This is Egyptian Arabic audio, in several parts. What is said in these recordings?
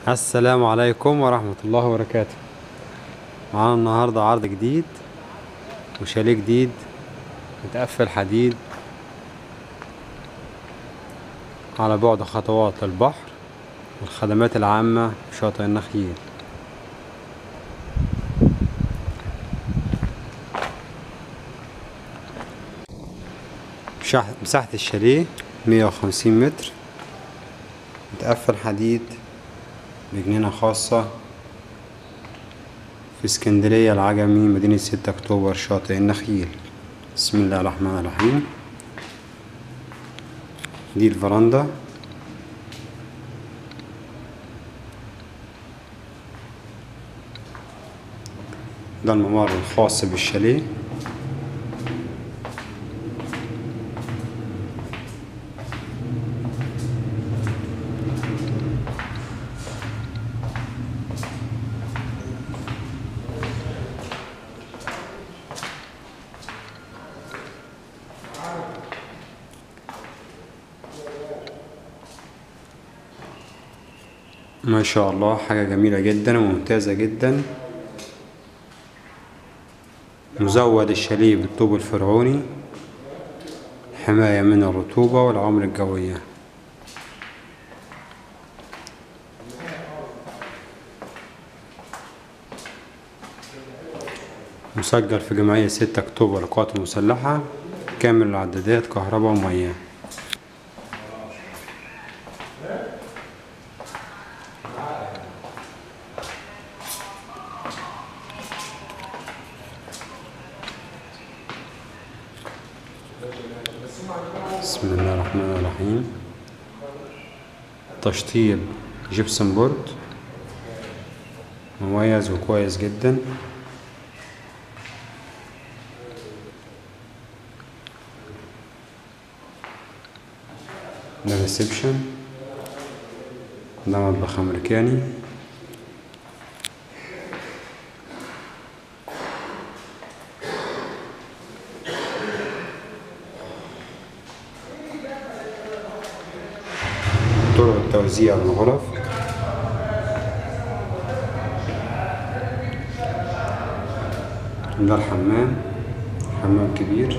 السلام عليكم ورحمة الله وبركاته معانا النهاردة عرض جديد وشاليه جديد متقفل حديد على بعد خطوات البحر والخدمات العامة في شاطئ النخيل مشاح- مساحة الشاليه مية وخمسين متر متقفل حديد بجنينة خاصة في اسكندرية العجمي مدينة ستة أكتوبر شاطئ النخيل بسم الله الرحمن الرحيم دي الفرندا ده الممر الخاص بالشاليه ما شاء الله حاجة جميلة جدا وممتازة جدا مزود الشاليه بالطوب الفرعوني حماية من الرطوبة والعوامل الجوية مسجل في جمعية ستة أكتوبر القوات المسلحة كامل العدادات كهرباء ومياه بسم الله الرحمن الرحيم تشطيب جبسن بورد مميز وكويس جدا ده ريسبشن ده مطبخ امريكاني طرق توزيع الغرف ده الحمام حمام كبير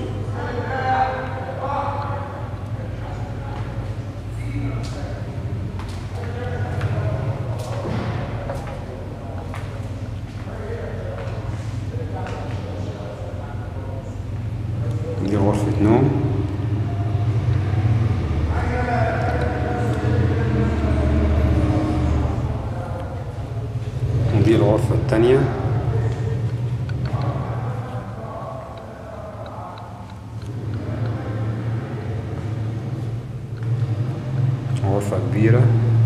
دي غرفة نوم ودي الغرفة التانية غرفة كبيرة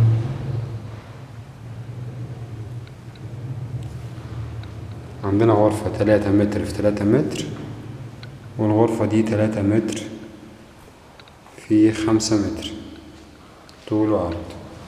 عندنا غرفة تلاتة متر في تلاتة متر والغرفة دي تلاتة متر في خمسة متر طول وعرض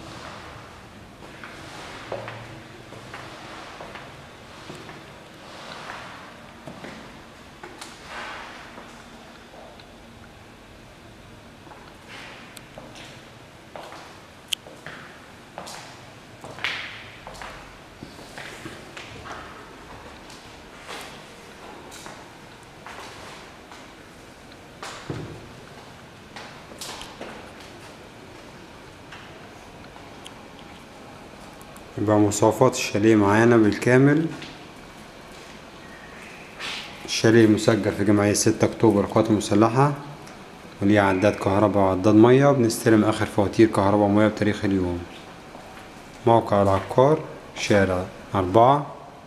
يبقى مواصفات الشاليه معانا بالكامل الشاليه مسجل في جمعية ستة أكتوبر القوات المسلحة وليه عداد كهرباء وعداد مية وبنستلم آخر فواتير كهرباء ومية بتاريخ اليوم موقع العقار شارع أربعة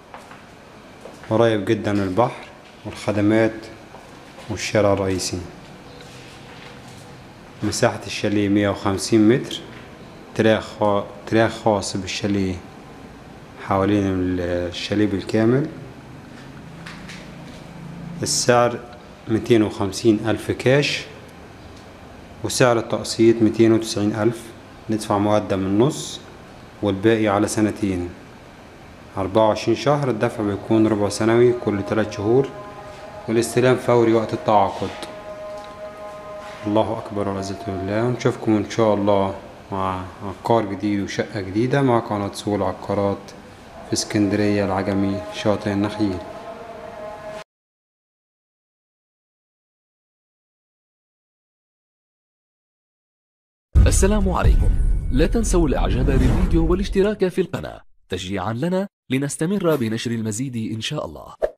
قريب جدا من البحر والخدمات والشارع الرئيسي مساحة الشاليه مية وخمسين متر تراك خا... تراك خاص بالشاليه حوالين الشاليه بالكامل السعر ميتين وخمسين ألف كاش وسعر التقسيط ميتين وتسعين ألف ندفع مقدم النص والباقي على سنتين أربعة وعشرين شهر الدفع بيكون ربع سنوي كل تلات شهور والاستلام فوري وقت التعاقد الله أكبر والعزة بالله ونشوفكم إن شاء الله مع عقار جديد وشقة جديدة مع قناة سوق العقارات في اسكندرية العجمي شاطئ النخيل السلام عليكم لا تنسوا الاعجاب بالفيديو والاشتراك في القناة تشجيعا لنا لنستمر بنشر المزيد ان شاء الله